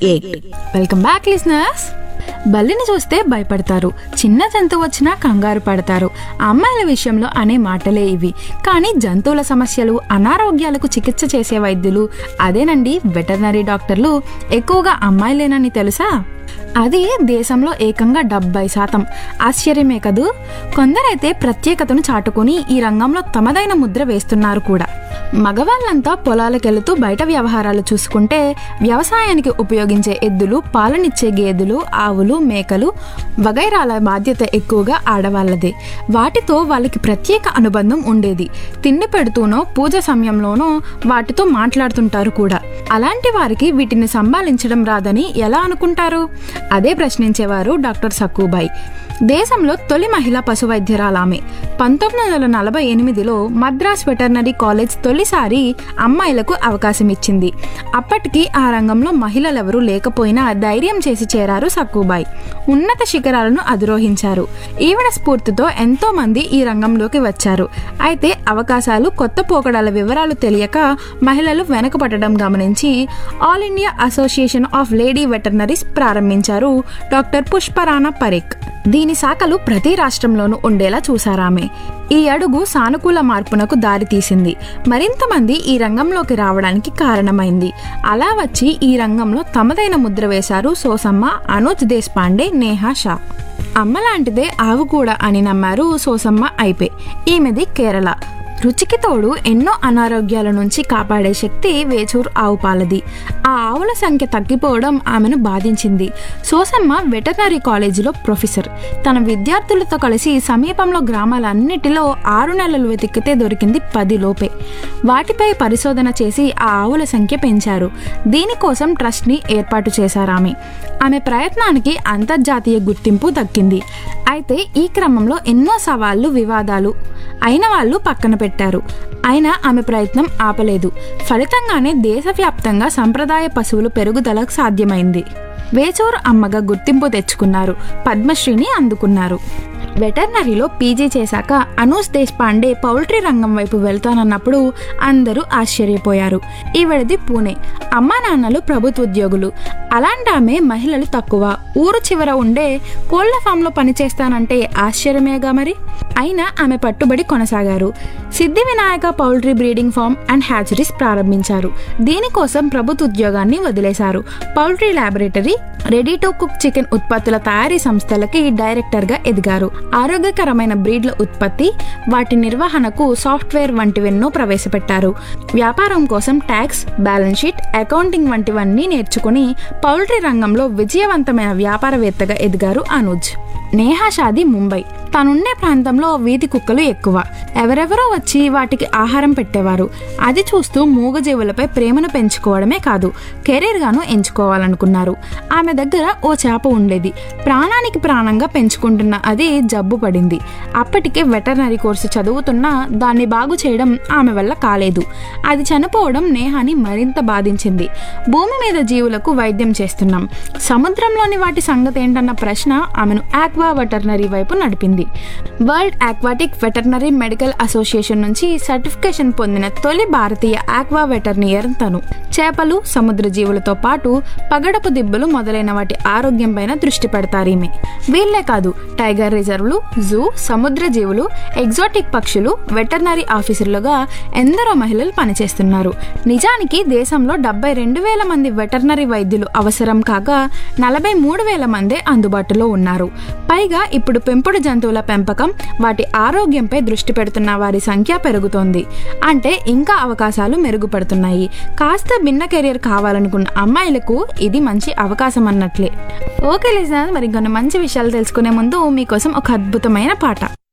eight welcome back listeners బల్లిని చూస్తే భయపడతారు చిన్న జంతువు వచ్చినా కంగారు పడతారు అమ్మాయిల విషయంలో అనే మాటలే ఇవి కానీ జంతువుల సమస్యలు అనారోగ్యాలకు చికిత్స చేసే వైద్యులు అదేనండి వెటర్నరీ డాక్టర్లు ఎక్కువగా అమ్మాయిలేనని తెలుసా అది దేశంలో ఏకంగా డెబ్బై శాతం ఆశ్చర్యమే కదూ కొందరైతే ప్రత్యేకతను చాటుకుని ఈ రంగంలో తమదైన ముద్ర వేస్తున్నారు కూడా మగవాళ్ళంతా పొలాలకెళ్తూ బయట వ్యవహారాలు చూసుకుంటే వ్యవసాయానికి ఉపయోగించే ఎద్దులు పాలనిచ్చే గేదెలు ఆవులు మేకలు వగైరాల బాధ్యత ఎక్కువగా ఆడవాళ్ళదే వాటితో వాళ్ళకి ప్రత్యేక అనుబంధం ఉండేది తిండి పెడుతూనో పూజ సమయంలోనో వాటితో మాట్లాడుతుంటారు కూడా అలాంటి వారికి వీటిని సంభాళించడం రాదని ఎలా అనుకుంటారు అదే ప్రశ్నించేవారు డాక్టర్ సక్కుబాయ్ దేశంలో తొలి మహిళా పశు వైద్యురాలామె పంతొమ్మిది వందల నలభై ఎనిమిదిలో మద్రాస్ వెటర్నరీ కాలేజ్ తొలిసారి అమ్మాయిలకు అవకాశం ఇచ్చింది అప్పటికి ఆ రంగంలో మహిళలెవరూ లేకపోయినా ధైర్యం చేసి చేరారు సక్కుబాయ్ ఉన్నత శిఖరాలను అధిరోహించారు ఈవిడ స్ఫూర్తితో ఎంతో మంది ఈ రంగంలోకి వచ్చారు అయితే అవకాశాలు కొత్త పోకడాల వివరాలు తెలియక మహిళలు వెనకపడడం గమనించి all India association of lady veterinaries ప్రారంభించారు డాక్టర్ పుష్పరాణా పరేక్ దీని శాఖలు ప్రతి రాష్ట్రంలోనూ ఉండేలా చూశారామె ఈ అడుగు సానుకూల మార్పునకు దారితీసింది మరింత మంది ఈ రంగంలోకి రావడానికి కారణమైంది అలా వచ్చి ఈ రంగంలో తమదైన ముద్ర వేశారు సోసమ్మ అనుజ్ దేశపాండే నేహా షా అమ్మ లాంటిదే ఆవు కూడా అని నమ్మారు సోసమ్మ అయిపే ఈమెది కేరళ రుచికి తోడు ఎన్నో అనారోగ్యాల నుంచి కాపాడే శక్తి వేచూరు ఆవు పాలది ఆ ఆవుల సంఖ్య తగ్గిపోవడం ఆమెను బాధించింది సోసమ్మ వెటర్నరీ కాలేజీలో ప్రొఫెసర్ తన విద్యార్థులతో కలిసి సమీపంలో గ్రామాలన్నిటిలో ఆరు నెలలు వెతికితే దొరికింది పది లోపే వాటిపై పరిశోధన చేసి ఆ ఆవుల సంఖ్య పెంచారు దీనికోసం ట్రస్ట్ని ఏర్పాటు చేశారు ఆమె ఆమె ప్రయత్నానికి అంతర్జాతీయ గుర్తింపు దక్కింది అయితే ఈ క్రమంలో ఎన్నో సవాళ్లు వివాదాలు అయిన వాళ్ళు పక్కన పెట్టారు అయినా ఆమె ప్రయత్నం ఆపలేదు ఫలితంగానే దేశవ్యాప్తంగా సంప్రదాయ పశువులు పెరుగుదల సాధ్యమైంది వేచూరు అమ్మగా గుర్తింపు తెచ్చుకున్నారు పద్మశ్రీని అందుకున్నారు వెటర్నరీలో పీజీ చేశాక అనూస్ దేశపాండే పౌల్ట్రీ రంగం వైపు వెళ్తానన్నప్పుడు అందరూ ఆశ్చర్యపోయారు ఈవిడది పూణే అమ్మా నాన్నలు ప్రభుత్వ ఉద్యోగులు అలాంటి ఆమె మహిళలు తక్కువ ఊరు చివర ఉండే కోళ్ల ఫామ్లో పనిచేస్తానంటే ఆశ్చర్యమేగా మరి అయినా ఆమె పట్టుబడి కొనసాగారు Siddhi Vinayaka poultry breeding farm and hatcheries ప్రారంభించారు దీనికోసం ప్రభుత్వ ఉద్యోగాన్ని వదిలేశారు poultry laboratory ready to cook chicken ఉత్పత్తుల తయారీ సంస్థలకి డైరెక్టర్గా ఎదిగారు ఆరోగ్యకరమైన బ్రీడ్ల ఉత్పత్తి వాటి నిర్వహణకు సాఫ్ట్వేర్ వంటివెన్నో ప్రవేశపెట్టారు వ్యాపారం కోసం ట్యాక్స్ బ్యాలెన్స్ షీట్ అకౌంటింగ్ వంటివన్నీ నేర్చుకుని పౌల్ట్రీ రంగంలో విజయవంతమైన వ్యాపారవేత్తగా ఎదిగారు అనుజ్ నేహా షాది ముంబై తానుండే ప్రాంతంలో వీధి కుక్కలు ఎక్కువ ఎవరెవరో వచ్చి వాటికి ఆహారం పెట్టేవారు అది చూస్తూ మూగజీవులపై ప్రేమను పెంచుకోవడమే కాదు కెరీర్ గాను ఎంచుకోవాలనుకున్నారు ఆమె దగ్గర ఓ చేప ఉండేది ప్రాణానికి ప్రాణంగా పెంచుకుంటున్న అది జబ్బు పడింది అప్పటికే వెటర్నరీ కోర్సు చదువుతున్నా దాన్ని బాగు చేయడం ఆమె వల్ల కాలేదు అది చనిపోవడం నేహాని మరింత బాధించింది భూమి మీద జీవులకు వైద్యం చేస్తున్నాం సముద్రంలోని వాటి సంగతి ఏంటన్న ప్రశ్న ఆమెను ఆక్వా వెటర్నరీ వైపు నడిపింది world aquatic veterinary medical association నుంచి సర్టిఫికేషన్ పొందిన తొలి భారతీయ ఆక్వా వెటర్నియర్ తను చేపలు సముద్ర జీవులతో పాటు పగడపు దిబ్బలు మొదలైన వాటి ఆరోగ్యం పైన దృష్టి పెడతారు ఈమె వీళ్లే కాదు టైగర్ రిజర్వ్లు జూ సముద్ర జీవులు ఎగ్జాటిక్ పక్షులు వెటర్నరీ ఆఫీసర్లుగా ఎందరో మహిళలు పనిచేస్తున్నారు నిజానికి దేశంలో డెబ్బై రెండు వేల మంది వెటర్నరీ వైద్యులు అవసరం కాగా నలభై మూడు వేల మందే అందుబాటులో ఉన్నారు పైగా ఇప్పుడు పెంపుడు జంతువుల పెంపకం వాటి ఆరోగ్యంపై దృష్టి పెడుతున్న వారి సంఖ్య పెరుగుతోంది అంటే ఇంకా అవకాశాలు మెరుగుపడుతున్నాయి కాస్త భిన్న కెరీర్ కావాలనుకున్న అమ్మాయిలకు ఇది మంచి అవకాశం అన్నట్లే ఓకే లిజనర్ మరి కొన్ని మంచి విషయాలు తెలుసుకునే ముందు మీకోసం ఒక అద్భుతమైన పాట